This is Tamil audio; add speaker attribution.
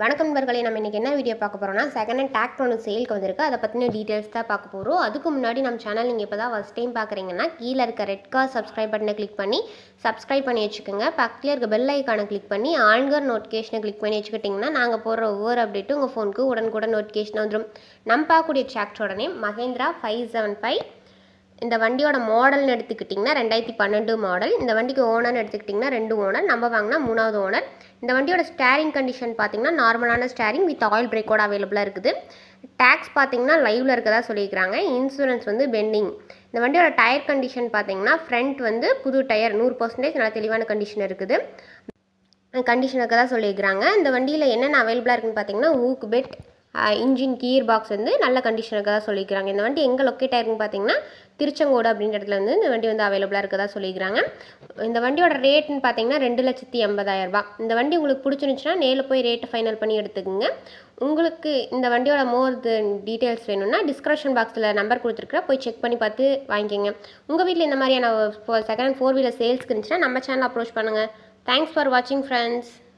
Speaker 1: வணக்கம் நண்பர்களே நம்ம இன்றைக்கி என்ன வீடியோ பார்க்க போகிறோம்னா செகண்ட் ஹேண்ட் டிராக்டர் ஒன்று சேலுக்கு வந்திருக்கு அதை பற்றின டீட்டெயில்ஸ் தான் பார்க்க போகிறோம் அதுக்கு முன்னாடி நம்ம சேனல் நீங்கள் இப்போ தான் ஃபஸ்ட் டைம் பார்க்குறீங்கன்னா கீழே இருக்க ரெட் கார் சப்ஸ்கிரைப் பட்டனை கிளிக் பண்ணி சப்ஸ்கிரைப் பண்ணி வச்சுக்கோங்க பக்கத்தில் இருக்க பெல் ஐக்கானை கிளிக் பண்ணி ஆன்கர் நோட்டிஃபிகேஷனை கிளிக் பண்ணி வச்சுக்கிட்டிங்கன்னா நாங்கள் போடுற ஒவ்வொரு அப்டேட்டும் உங்கள் ஃபோனுக்கு உடனுக்குடன் நோட்டிஃபிகேஷன் வந்துடும் நம்ம பார்க்கக்கூடிய டிராக்டரோட name Mahindra five seven five இந்த வண்டியோட மாடல்னு எடுத்துக்கிட்டிங்கன்னா ரெண்டாயிரத்தி பன்னெண்டு மாடல் இந்த வண்டிக்கு ஓனர்னு எடுத்துக்கிட்டிங்கன்னா ரெண்டு ஓனர் நம்ம வாங்கினா மூணாவது ஓனர் இந்த வண்டியோட ஸ்டேரிங் கண்டிஷன் பார்த்தீங்கன்னா நார்மலான ஸ்டேரிங் வித் ஆயில் பிரேக்கோட அவைலபிளாக இருக்குது டேக்ஸ் பார்த்தீங்கன்னா லைவில் இருக்கதா சொல்லியிருக்கிறாங்க இன்சூரன்ஸ் வந்து பெண்டிங் இந்த வண்டியோட டயர் கண்டிஷன் பார்த்தீங்கன்னா ஃப்ரண்ட் வந்து புது டயர் நூறு பர்சன்டேஜ் நல்லா தெளிவான கண்டிஷன் இருக்குது கண்டிஷன் இருக்கதா சொல்லியிருக்கிறாங்க இந்த வண்டியில் என்னென்ன அவைலபிளாக இருக்குன்னு பார்த்தீங்கன்னா ஊக் பெட் இன்ஜின் கீர் பாக்ஸ் வந்து நல்ல கண்டிஷன் இருக்கதா சொல்லியிருக்கிறாங்க இந்த வண்டி எங்கே லொக்கேட் ஆயிருக்குன்னு பார்த்தீங்கன்னா திருச்செங்கோடு அப்படின்ற இடத்துல வந்து இந்த வண்டி வந்து அவைலபிளாக இருக்கதா சொல்லியிருக்கிறாங்க இந்த வண்டியோட ரேட்னு பார்த்தீங்கன்னா ரெண்டு லட்சத்தி எண்பதாயிரம் ரூபாய் இந்த வண்டி உங்களுக்கு பிடிச்சிருந்துச்சுன்னா நேரில் போய் ரேட்டு ஃபைனல் பண்ணி எடுத்துக்கோங்க உங்களுக்கு இந்த வண்டியோட மோர் டீட்டெயில்ஸ் வேணும்னா டிஸ்கிரிப்ஷன் பாக்ஸில் நம்பர் கொடுத்துருக்குற போய் செக் பண்ணி பார்த்து வாங்கிக்கோங்க உங்கள் வீட்டில் இந்த மாதிரியான செகண்ட் ஃபோர் வீலர் சேல்ஸ்க்கு இருந்துச்சுன்னா நம்ம சேனல் அப்ரோச் பண்ணுங்கள் தேங்க்ஸ் ஃபார் வாட்சிங் ஃப்ரெண்ட்ஸ்